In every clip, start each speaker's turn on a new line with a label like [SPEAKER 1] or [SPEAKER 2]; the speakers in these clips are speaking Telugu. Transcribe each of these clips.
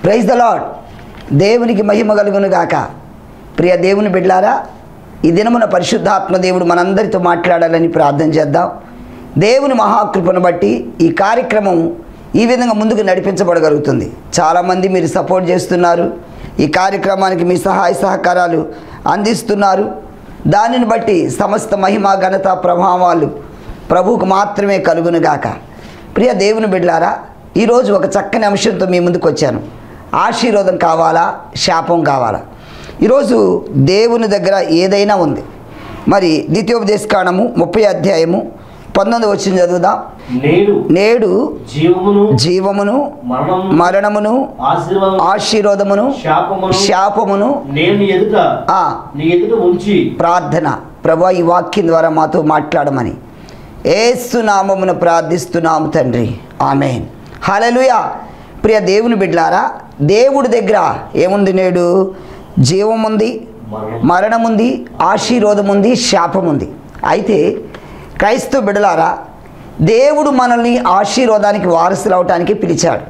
[SPEAKER 1] ప్రైజ్ ద లాడ్ దేవునికి మహిమ కలుగును గాక ప్రియ దేవుని బిడ్లారా ఈ దినమున పరిశుద్ధాత్మ దేవుడు మనందరితో మాట్లాడాలని ప్రార్థన చేద్దాం దేవుని మహాకృపను బట్టి ఈ కార్యక్రమం ఈ విధంగా ముందుకు నడిపించబడగలుగుతుంది చాలామంది మీరు సపోర్ట్ చేస్తున్నారు ఈ కార్యక్రమానికి మీ సహాయ సహకారాలు అందిస్తున్నారు దానిని బట్టి సమస్త మహిమ ఘనత ప్రభావాలు ప్రభువుకు మాత్రమే కలుగునుగాక ప్రియ దేవుని బిడ్లారా ఈరోజు ఒక చక్కని అంశంతో మీ ముందుకు వచ్చాను ఆశీర్వాదం కావాలా శాపం కావాలా ఈరోజు దేవుని దగ్గర ఏదైనా ఉంది మరి ద్వితీయోపదేశకాండము ముప్పై అధ్యాయము పంతొమ్మిది వచ్చిన చదువుదాం
[SPEAKER 2] నేడు
[SPEAKER 1] నేడు
[SPEAKER 2] జీవమును
[SPEAKER 1] జీవమును
[SPEAKER 2] మరణము
[SPEAKER 1] మరణమును
[SPEAKER 2] ఆశీర్వాదం
[SPEAKER 1] ఆశీర్వాదమును
[SPEAKER 2] శాపమును
[SPEAKER 1] శాపమును
[SPEAKER 2] నేను నీ ఎదుట
[SPEAKER 1] ఆ
[SPEAKER 2] నీ ఎదుట ఉంచి
[SPEAKER 1] ప్రార్థన ప్రభా ఈ వాక్యం ద్వారా మాతో మాట్లాడమని ఏసునామమును ప్రార్థిస్తున్నాము తండ్రి ఆమెన్ హలలుయ ప్రియ దేవుని బిడ్లారా దేవుడి దగ్గర ఏముంది నేడు జీవం ఉంది
[SPEAKER 2] మరణం
[SPEAKER 1] మరణం ఉంది ఆశీర్వాదం ఉంది శాపం ఉంది అయితే క్రైస్తవ బిడలారా దేవుడు మనల్ని ఆశీర్వాదానికి వారసులు అవటానికి పిలిచాడు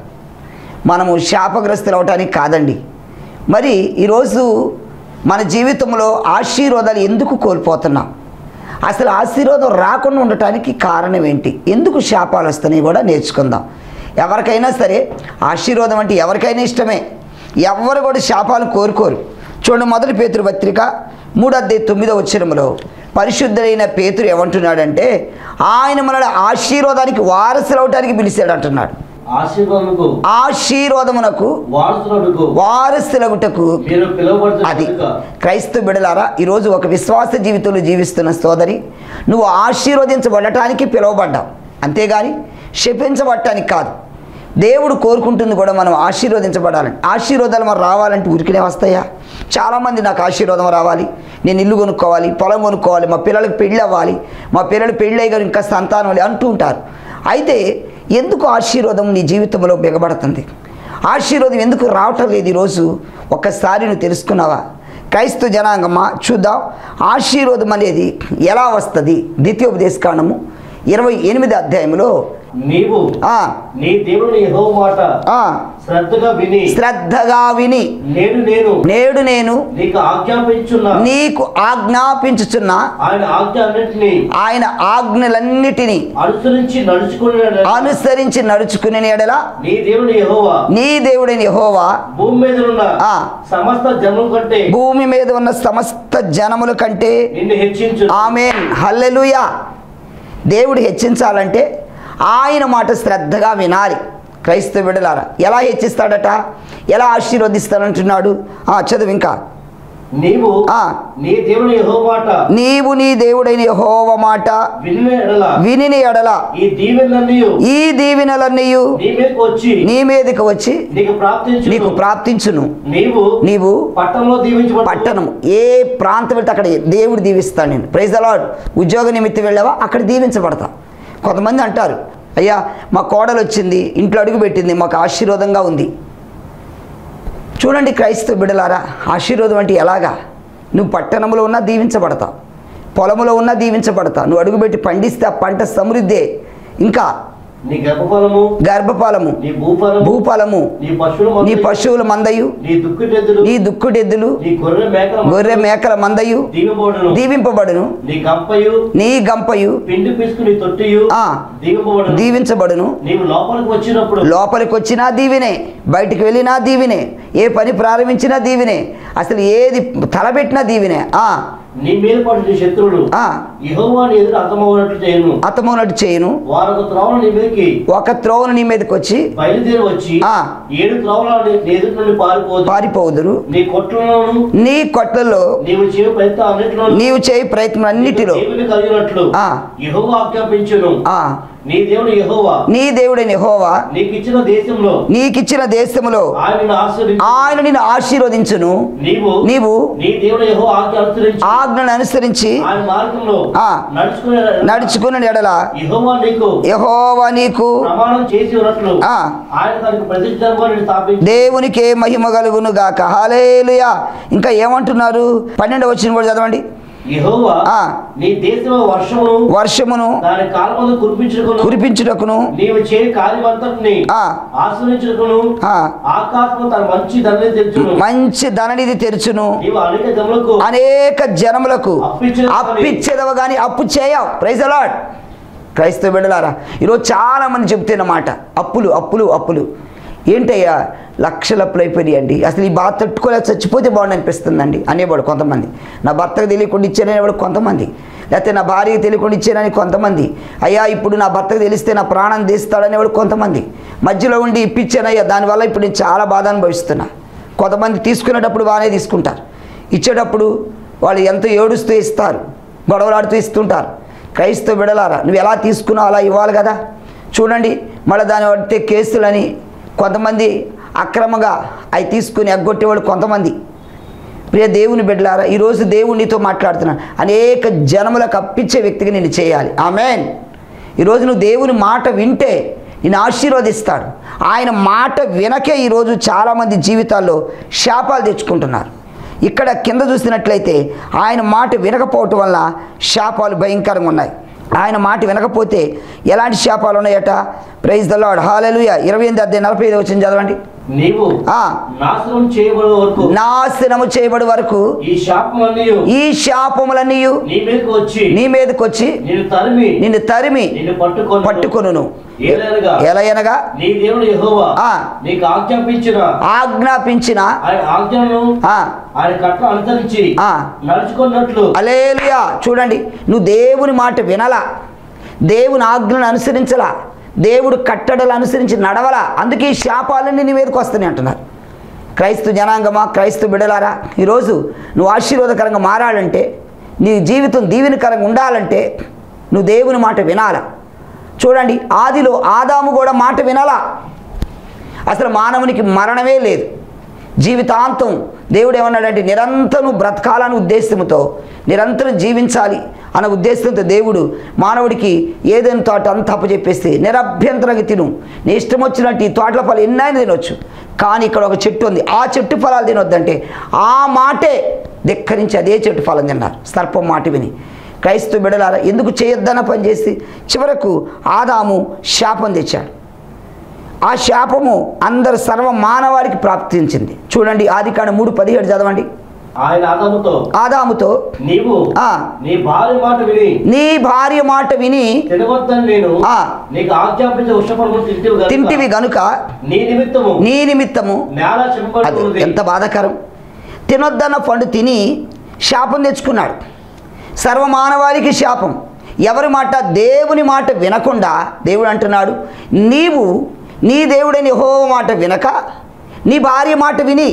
[SPEAKER 1] మనము శాపగ్రస్తులు అవటానికి కాదండి మరి ఈరోజు మన జీవితంలో ఆశీర్వాదాలు ఎందుకు కోల్పోతున్నాం అసలు ఆశీర్వాదం రాకుండా ఉండటానికి కారణం ఏంటి ఎందుకు శాపాలు వస్తున్నాయి కూడా నేర్చుకుందాం ఎవరికైనా సరే ఆశీర్వాదం అంటే ఎవరికైనా ఇష్టమే ఎవరు కూడా శాపాలు కోరుకోరు చూడండి మొదటి పేతురు పత్రిక మూడద్దే తొమ్మిదో వచ్చినములో పరిశుద్ధుడైన పేతురు ఏమంటున్నాడంటే ఆయన మనల్ని ఆశీర్వాదానికి వారసులు అవటానికి పిలిచాడు అంటున్నాడు
[SPEAKER 2] ఆశీర్వాదముకు
[SPEAKER 1] ఆశీర్వాదమునకు
[SPEAKER 2] వారసులకు
[SPEAKER 1] వారసులగుటకు
[SPEAKER 2] మీరు పిలువబడుతున్న
[SPEAKER 1] అది
[SPEAKER 2] కనుక
[SPEAKER 1] క్రైస్తవ బిడలారా ఈరోజు ఒక విశ్వాస జీవితంలో జీవిస్తున్న సోదరి నువ్వు ఆశీర్వదించబడటానికి పిలువబడ్డావు అంతేగాని శపించబడటానికి కాదు దేవుడు కోరుకుంటుంది కూడా మనం ఆశీర్వదించబడాలని ఆశీర్వాదాలు మనం రావాలంటే ఉరికినే వస్తాయా చాలామంది నాకు ఆశీర్వాదం రావాలి నేను ఇల్లు కొనుక్కోవాలి పొలం కొనుక్కోవాలి మా పిల్లలకు పెళ్ళి అవ్వాలి మా పిల్లలు పెళ్ళి అయ్యి ఇంకా సంతానం లే- అంటూ ఉంటారు అయితే ఎందుకు ఆశీర్వాదం నీ జీవితంలో బిగబడుతుంది ఆశీర్వాదం ఎందుకు రావటం లేదు ఈరోజు ఒక్కసారి నువ్వు తెలుసుకున్నావా క్రైస్తవ జనాంగమ్మ చూద్దాం ఆశీర్వాదం అనేది ఎలా వస్తుంది ద్వితీయోపదేశకాండము ఇరవై ఎనిమిది అధ్యాయంలో
[SPEAKER 2] నీవు
[SPEAKER 1] ఆ,
[SPEAKER 2] నీ దేవుని యెహోవా మాట
[SPEAKER 1] ఆ,
[SPEAKER 2] శ్రద్ధగా విని
[SPEAKER 1] శ్రద్ధగా విని
[SPEAKER 2] నేడు నేను
[SPEAKER 1] నేడు నేను
[SPEAKER 2] నీకు ఆజ్ఞాపించున్న
[SPEAKER 1] నీకు ఆజ్ఞాపించుచున్న
[SPEAKER 2] ఆయన ఆజ్ఞ అన్నింటినీ
[SPEAKER 1] ఆయన ఆజ్ఞలన్నిటినీ
[SPEAKER 2] అనుసరించి నడుచుకుని
[SPEAKER 1] అనుసరించి నడుచుకునే ఎడల
[SPEAKER 2] నీ దేవుని యెహోవా
[SPEAKER 1] నీ దేవుడైన యెహోవా
[SPEAKER 2] భూమి మీద ఉన్న
[SPEAKER 1] ఆ.
[SPEAKER 2] సమస్త జనం కంటే
[SPEAKER 1] భూమి మీద ఉన్న సమస్త జనముల కంటే
[SPEAKER 2] నిన్ను హెచ్చించు
[SPEAKER 1] ఆమెన్ హల్లెలూయా దేవుడు హెచ్చించాలంటే ఆయన మాట శ్రద్ధగా వినాలి క్రైస్తవ బిడలారా ఎలా హెచ్చిస్తాడట ఎలా ఆశీర్వదిస్తాడంటున్నాడు ఆ చదువు ఇంకా
[SPEAKER 2] నీవు
[SPEAKER 1] ఆ.
[SPEAKER 2] నీ దేవుని యెహోవా మాట
[SPEAKER 1] నీవు నీ దేవుడైన యెహోవ మాట
[SPEAKER 2] వినిన ఎడల
[SPEAKER 1] వినిని ఎడల
[SPEAKER 2] ఈ దీవెనలన్నీ
[SPEAKER 1] ఈ దీవెనలన్నీ
[SPEAKER 2] నీ మీదకి వచ్చి
[SPEAKER 1] నీ మీదకి వచ్చి
[SPEAKER 2] నీకు ప్రాప్తించు
[SPEAKER 1] నీకు ప్రాప్తించును
[SPEAKER 2] నీవు
[SPEAKER 1] నీవు
[SPEAKER 2] పట్టణంలో దీవించబడు
[SPEAKER 1] పట్టణం ఏ ప్రాంతం వెళ్తే అక్కడ దేవుడు దీవిస్తాడు నేను ప్రైజ్ అలాడ్ ఉద్యోగ నిమిత్తం వెళ్ళావా అక్కడ దీవించబడతా కొంతమంది అంటారు అయ్యా మా కోడలు వచ్చింది ఇంట్లో అడుగు పెట్టింది మాకు ఆశీర్వాదంగా ఉంది చూడండి క్రైస్తవ బిడలారా ఆశీర్వాదం అంటే ఎలాగా నువ్వు పట్టణంలో ఉన్నా దీవించబడతావు పొలములో ఉన్నా దీవించబడతావు నువ్వు అడుగుపెట్టి పండిస్తే ఆ పంట సమృద్ధే ఇంకా
[SPEAKER 2] నీ గర్భఫలము
[SPEAKER 1] గర్భఫలము
[SPEAKER 2] నీ భూఫలము
[SPEAKER 1] భూఫలము
[SPEAKER 2] నీ పశువుల
[SPEAKER 1] నీ
[SPEAKER 2] మందయు,
[SPEAKER 1] పశువుల మందయు
[SPEAKER 2] నీ దుక్కుటెద్దులు
[SPEAKER 1] నీ దుక్కుడెద్దులు
[SPEAKER 2] నీ గొర్రె మేకల
[SPEAKER 1] గొర్రె మేకల మందయు
[SPEAKER 2] దీవింపబడును
[SPEAKER 1] దీవింపబడును
[SPEAKER 2] నీ గంపయు
[SPEAKER 1] నీ గంపయు
[SPEAKER 2] పిండి పిసుకు నీ తొట్టియు
[SPEAKER 1] ఆ.
[SPEAKER 2] దీవింపబడును
[SPEAKER 1] దీవించబడును
[SPEAKER 2] నీవు లోపలికి వచ్చినప్పుడు
[SPEAKER 1] లోపలికి వచ్చినా దీవినే బయటికి వెళ్ళినా దీవినే ఏ పని ప్రారంభించినా దీవినే అసలు ఏది తలపెట్టినా దీవినే ఆ
[SPEAKER 2] నీ మీద పడి నీ శత్రువులు
[SPEAKER 1] ఆ
[SPEAKER 2] యెహోవా నీ ఎదురు అర్థమవునట్లు చేయను
[SPEAKER 1] అతమోనట్టు చేయను
[SPEAKER 2] వారొక త్రోవను నీ మీదకి
[SPEAKER 1] ఒక త్రోవను నీ మీదకి వచ్చి
[SPEAKER 2] బయలుదేరి వచ్చి
[SPEAKER 1] ఆ.
[SPEAKER 2] ఏడు త్రోవల నీ నీ ఎదురు నుండి పారిపోదు
[SPEAKER 1] పారిపోదురు
[SPEAKER 2] నీ కొట్లలోను
[SPEAKER 1] నీ కొట్లలో
[SPEAKER 2] నీవు చేయ ప్రయత్నం అన్నిటిలో
[SPEAKER 1] నీవు చేయి ప్రయత్నం అన్నిటిలో
[SPEAKER 2] దేవుని కలిగినట్లు
[SPEAKER 1] ఆ.
[SPEAKER 2] యెహోవా ఆజ్ఞాపించును
[SPEAKER 1] ఆ
[SPEAKER 2] నీ దేవుడు యెహోవా
[SPEAKER 1] నీ దేవుడైన యెహోవా
[SPEAKER 2] నీకు ఇచ్చిన దేశంలో
[SPEAKER 1] నీకిచ్చిన దేశములో
[SPEAKER 2] ఆయన నిన్ను ఆశీర్వదించు
[SPEAKER 1] ఆయన నిన్ను ఆశీర్వదించును
[SPEAKER 2] నీవు
[SPEAKER 1] నీవు
[SPEAKER 2] నీ దేవుడు యెహోవా ఆజ్ఞ అనుసరించి
[SPEAKER 1] ఆజ్ఞను అనుసరించి
[SPEAKER 2] ఆయన మార్గంలో
[SPEAKER 1] ఆ.
[SPEAKER 2] నడుచుకునే
[SPEAKER 1] నడుచుకున్న ఎడల
[SPEAKER 2] యెహోవా నీకు
[SPEAKER 1] యెహోవా నీకు
[SPEAKER 2] ప్రమాణం చేసి ఉన్నట్లు
[SPEAKER 1] ఆ.
[SPEAKER 2] ఆయన తనకు ప్రతిష్టంగా నేను స్థాపించి
[SPEAKER 1] దేవునికే మహిమ కలుగును గాక హాలేలుయా ఇంకా ఏమంటున్నారు పన్నెండు వచ్చిన కూడా చదవండి
[SPEAKER 2] యెహోవా
[SPEAKER 1] ఆ.
[SPEAKER 2] నీ దేశంలో వర్షమును
[SPEAKER 1] వర్షమును
[SPEAKER 2] దాని కాలమందు కురిపించుకును
[SPEAKER 1] కురిపించుటకును
[SPEAKER 2] నీవు చేయి కార్యమంతటిని
[SPEAKER 1] ఆ.
[SPEAKER 2] ఆశ్రయించుకును
[SPEAKER 1] ఆ,
[SPEAKER 2] ఆకాశము తన మంచి దండని తెచ్చును
[SPEAKER 1] మంచి ధననిధి తెరుచును
[SPEAKER 2] నీవు అనేక జములకు
[SPEAKER 1] అనేక జనములకు
[SPEAKER 2] అప్పిచ్చేదవని.
[SPEAKER 1] అప్పిచ్చేదవ కానీ అప్పు చేయవు ప్రైజ్ అలాడ్ క్రైస్తవ బిడ్డలారా ఈరోజు చాలా మంది చెప్తున్నమాట అప్పులు అప్పులు అప్పులు ఏంటయ్యా లక్షల అప్పులు అయిపోయాయండి అసలు ఈ బాధ తట్టుకోలేక చచ్చిపోతే బాగుండు అనిపిస్తుందండి అనేవాడు కొంతమంది నా భర్తకు తెలియకుండా ఇచ్చాననేవాడు కొంతమంది లేకపోతే నా భార్యకి తెలియకుండా ఇచ్చానని కొంతమంది అయ్యా ఇప్పుడు నా భర్తకు తెలిస్తే నా ప్రాణం తీస్తాడనేవాడు కొంతమంది మధ్యలో ఉండి ఇప్పించానయ్యా దానివల్ల ఇప్పుడు నేను చాలా బాధ అనుభవిస్తున్నా కొంతమంది తీసుకునేటప్పుడు బాగానే తీసుకుంటారు ఇచ్చేటప్పుడు వాళ్ళు ఎంతో ఏడుస్తూ ఇస్తారు గొడవలాడుతూ ఇస్తుంటారు క్రైస్తవ బిడలారా నువ్వు ఎలా తీసుకున్నావు అలా ఇవ్వాలి కదా చూడండి మళ్ళీ దాన్ని పడితే కేసులని కొంతమంది అక్రమంగా అవి తీసుకుని ఎగ్గొట్టేవాడు కొంతమంది ప్రియ దేవుని బిడ్డలారా ఈరోజు దేవుడు నీతో మాట్లాడుతున్నాను అనేక జనములకు అప్పించే వ్యక్తిగా నేను చేయాలి ఆమెన్ ఈరోజు నువ్వు దేవుని మాట వింటే నేను ఆశీర్వదిస్తాడు ఆయన మాట వినకే ఈరోజు చాలామంది జీవితాల్లో శాపాలు తెచ్చుకుంటున్నారు ఇక్కడ కింద చూసినట్లయితే ఆయన మాట వినకపోవటం వల్ల శాపాలు భయంకరంగా ఉన్నాయి ఆయన మాట వినకపోతే ఎలాంటి శాపాలు ఉన్నాయట ప్రైజ్ ద లాడ్ హాలెలుయ ఇరవై ఎనిమిది అద్దె నలభై ఐదు వచ్చింది చదవండి
[SPEAKER 2] నీవు
[SPEAKER 1] ఆ.
[SPEAKER 2] నాశనం చేయబడే వరకు
[SPEAKER 1] నాశనము చేయబడి వరకు
[SPEAKER 2] ఈ శాపమన్నీ
[SPEAKER 1] ఈ శాపములన్నీ
[SPEAKER 2] నీ మీదకి వచ్చి
[SPEAKER 1] నీ మీదకి వచ్చి
[SPEAKER 2] నిన్ను తరిమి
[SPEAKER 1] నిన్ను తరిమి
[SPEAKER 2] నిన్ను పట్టుకొని
[SPEAKER 1] పట్టుకొనును
[SPEAKER 2] ఏలనగా
[SPEAKER 1] ఎలయనగా
[SPEAKER 2] నీ దేవుడు యెహోవా
[SPEAKER 1] ఆ.
[SPEAKER 2] నీకు ఆజ్ఞాపించిన
[SPEAKER 1] ఆజ్ఞాపించిన
[SPEAKER 2] ఆయన ఆజ్ఞను
[SPEAKER 1] ఆ,
[SPEAKER 2] ఆయన కట్ల అనుసరించి
[SPEAKER 1] ఆ.
[SPEAKER 2] నడుచుకున్నట్లు
[SPEAKER 1] అలేలుయా చూడండి నువ్వు దేవుని మాట వినలా దేవుని ఆజ్ఞను అనుసరించలా దేవుడు కట్టడలు అనుసరించి నడవలా అందుకే ఈ శాపాలన్నీ నీ మీదకి వస్తున్నాయి అంటున్నారు క్రైస్తవ జనాంగమా క్రైస్తవ బిడలారా ఈరోజు నువ్వు ఆశీర్వాదకరంగా మారాలంటే నీ జీవితం దీవెనకరంగా ఉండాలంటే నువ్వు దేవుని మాట వినాలా చూడండి ఆదిలో ఆదాము కూడా మాట వినాలా అసలు మానవునికి మరణమే లేదు జీవితాంతం దేవుడు ఏమన్నాడంటే నిరంతరం బ్రతకాలని ఉద్దేశంతో నిరంతరం జీవించాలి అన్న ఉద్దేశంతో దేవుడు మానవుడికి ఏదైనా తోట అంత అప్పచెప్పేస్తే నిరభ్యంతరంగా తిను నీ ఇష్టం వచ్చినట్టు ఈ తోటల ఫలం ఎన్నైనా తినొచ్చు కానీ ఇక్కడ ఒక చెట్టు ఉంది ఆ చెట్టు ఫలాలు తినొద్దంటే ఆ మాటే ధిక్కరించి అదే చెట్టు ఫలం తిన్నారు సర్పం మాట విని క్రైస్తవ బిడలారా ఎందుకు చేయొద్దన్న పని చేసి చివరకు ఆదాము శాపం తెచ్చాడు ఆ శాపము అందరు సర్వ మానవాడికి ప్రాప్తించింది చూడండి ఆదికాండ మూడు పదిహేడు చదవండి
[SPEAKER 2] ఆయన ఆదాముతో
[SPEAKER 1] ఆదాముతో
[SPEAKER 2] నీవు
[SPEAKER 1] ఆ.
[SPEAKER 2] నీ భార్య మాట విని
[SPEAKER 1] నీ భార్య మాట విని
[SPEAKER 2] తినవద్దని నేను
[SPEAKER 1] ఆ.
[SPEAKER 2] నీకు ఆజ్ఞాపించే వృషఫలము తింటివి గనుక
[SPEAKER 1] తింటివి గనుక
[SPEAKER 2] నీ నిమిత్తము
[SPEAKER 1] నీ నిమిత్తము
[SPEAKER 2] నేల
[SPEAKER 1] అది
[SPEAKER 2] చెప్పబడుతుంది
[SPEAKER 1] ఎంత బాధాకరం తినొద్దన్న పండు తిని శాపం తెచ్చుకున్నాడు సర్వమానవాళికి శాపం ఎవరి మాట దేవుని మాట వినకుండా దేవుడు అంటున్నాడు నీవు నీ దేవుడని హో మాట వినక నీ భార్య మాట విని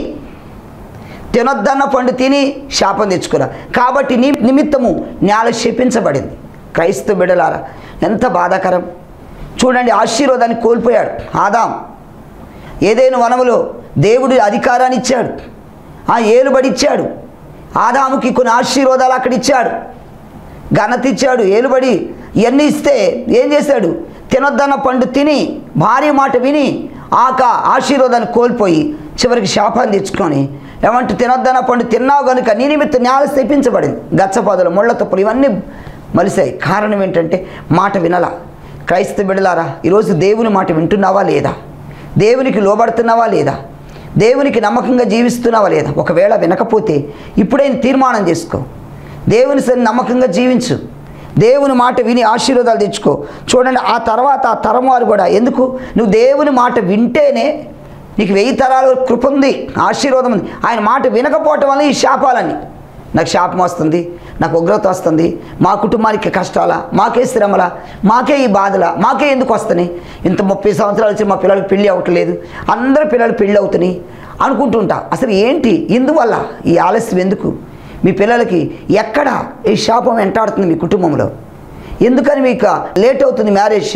[SPEAKER 1] తినొద్దన్న పండు తిని శాపం తెచ్చుకురా కాబట్టి నీ నిమిత్తము నేల శపించబడింది క్రైస్తవ బిడలారా ఎంత బాధాకరం చూడండి ఆశీర్వాదాన్ని కోల్పోయాడు ఆదాం ఏదైనా వనములో దేవుడు అధికారాన్ని ఇచ్చాడు ఆ ఏలుబడి ఇచ్చాడు ఆదాముకి కొన్ని ఆశీర్వాదాలు అక్కడ ఇచ్చాడు ఘనత ఇచ్చాడు ఏలుబడి ఇవన్నీ ఇస్తే ఏం చేశాడు తినొద్దన్న పండు తిని భార్య మాట విని ఆక ఆశీర్వాదాన్ని కోల్పోయి చివరికి శాపాన్ని తెచ్చుకొని ఏమంటే తినొద్దన్న పండు తిన్నావు కనుక నీ నిమిత్తం నేల తెప్పించబడింది గచ్చపాదులు ముళ్ళ తప్పులు ఇవన్నీ మలిసాయి కారణం ఏంటంటే మాట వినల క్రైస్తవ బిడలారా ఈరోజు దేవుని మాట వింటున్నావా లేదా దేవునికి లోబడుతున్నావా లేదా దేవునికి నమ్మకంగా జీవిస్తున్నావా లేదా ఒకవేళ వినకపోతే ఇప్పుడైనా తీర్మానం చేసుకో దేవుని సరి నమ్మకంగా జీవించు దేవుని మాట విని ఆశీర్వాదాలు తెచ్చుకో చూడండి ఆ తర్వాత ఆ తరం వారు కూడా ఎందుకు నువ్వు దేవుని మాట వింటేనే నీకు వెయ్యి తరాల కృప ఉంది ఆశీర్వాదం ఉంది ఆయన మాట వినకపోవటం వల్ల ఈ శాపాలన్నీ నాకు శాపం వస్తుంది నాకు ఉగ్రత వస్తుంది మా కుటుంబానికి కష్టాలా మాకే శ్రమలా మాకే ఈ బాధలా మాకే ఎందుకు వస్తున్నాయి ఇంత ముప్పై సంవత్సరాలు వచ్చి మా పిల్లలకి పెళ్ళి అవ్వట్లేదు అందరి పిల్లలు పెళ్ళి అవుతున్నాయి అనుకుంటుంటా అసలు ఏంటి ఇందువల్ల ఈ ఆలస్యం ఎందుకు మీ పిల్లలకి ఎక్కడ ఈ శాపం వెంటాడుతుంది మీ కుటుంబంలో ఎందుకని మీకు లేట్ అవుతుంది మ్యారేజ్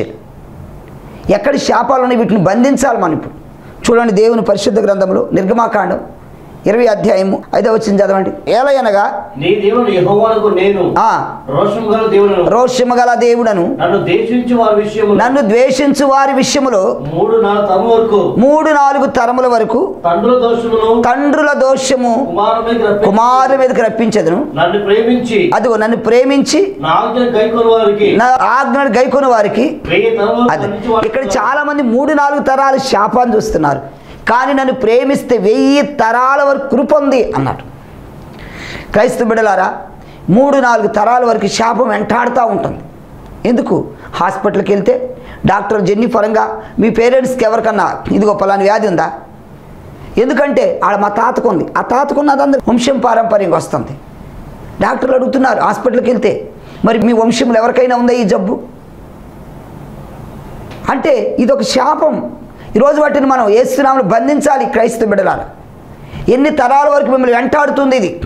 [SPEAKER 1] ఎక్కడి శాపాలు ఉన్నాయి వీటిని బంధించాలి మనం ఇప్పుడు చూడండి దేవుని పరిశుద్ధ గ్రంథంలో నిర్గమాకాండం ఇరవై అధ్యాయము ఐదో వచ్చింది చదవండి ఏలయనగా
[SPEAKER 2] నీ దేవుడు యెహోవాకు నేను
[SPEAKER 1] ఆ
[SPEAKER 2] రోషం గల దేవుడను
[SPEAKER 1] రోషము గల దేవుడను
[SPEAKER 2] నన్ను దేశించి వారి విషయము
[SPEAKER 1] నన్ను ద్వేషించు వారి విషయములో
[SPEAKER 2] మూడు నాలుగు తరం వరకు
[SPEAKER 1] మూడు నాలుగు తరముల వరకు
[SPEAKER 2] తండ్రుల దోషమును
[SPEAKER 1] తండ్రుల దోషము
[SPEAKER 2] కుమారు మీద రప్పించి
[SPEAKER 1] కుమారు మీదకి రప్పించదును
[SPEAKER 2] నన్ను ప్రేమించి
[SPEAKER 1] అదిగో నన్ను ప్రేమించి
[SPEAKER 2] నా ఆజ్ఞ గైకొని వారికి
[SPEAKER 1] నా ఆజ్ఞను గైకొని వారికి
[SPEAKER 2] వెయ్యి తరం
[SPEAKER 1] అది
[SPEAKER 2] వరకు వారికి
[SPEAKER 1] ఇక్కడ చాలా మంది మూడు నాలుగు తరాల శాపాన్ని చూస్తున్నారు కానీ నన్ను ప్రేమిస్తే వెయ్యి తరాల వరకు కృప ఉంది అన్నాడు క్రైస్తవ బిడలారా మూడు నాలుగు తరాల వరకు శాపం వెంటాడుతూ ఉంటుంది ఎందుకు హాస్పిటల్కి వెళ్తే డాక్టర్ జెన్ని పరంగా మీ పేరెంట్స్కి ఎవరికన్నా ఇదిగో పలాని వ్యాధి ఉందా ఎందుకంటే ఆడ మా తాతకు ఉంది ఆ తాతకు ఉన్నదందరూ వంశం పారంపర్యంగా వస్తుంది డాక్టర్లు అడుగుతున్నారు హాస్పిటల్కి వెళ్తే మరి మీ వంశంలో ఎవరికైనా ఉందా ఈ జబ్బు అంటే ఇది ఒక శాపం ఈరోజు వాటిని మనం ఏసునామను బంధించాలి క్రైస్తవ బిడ్డలారా ఎన్ని తరాల వరకు మిమ్మల్ని వెంటాడుతుంది ఇది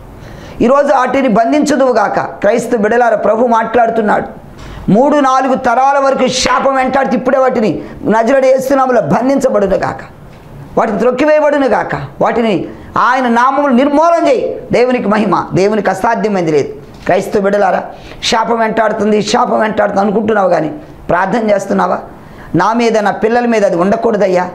[SPEAKER 1] ఈరోజు వాటిని బంధించదువుగాక క్రైస్తవ బిడలార ప్రభు మాట్లాడుతున్నాడు మూడు నాలుగు తరాల వరకు శాపం వెంటాడితే ఇప్పుడే వాటిని నజరడి వేస్తున్నాములో బంధించబడును గాక వాటిని త్రొక్కివేయబడును గాక వాటిని ఆయన నామములు నిర్మూలన చేయి దేవునికి మహిమ దేవునికి అసాధ్యమైంది లేదు క్రైస్తవ బిడలారా శాపం వెంటాడుతుంది శాపం వెంటాడుతుంది అనుకుంటున్నావు కానీ ప్రార్థన చేస్తున్నావా నా మీద నా పిల్లల మీద అది ఉండకూడదయ్యా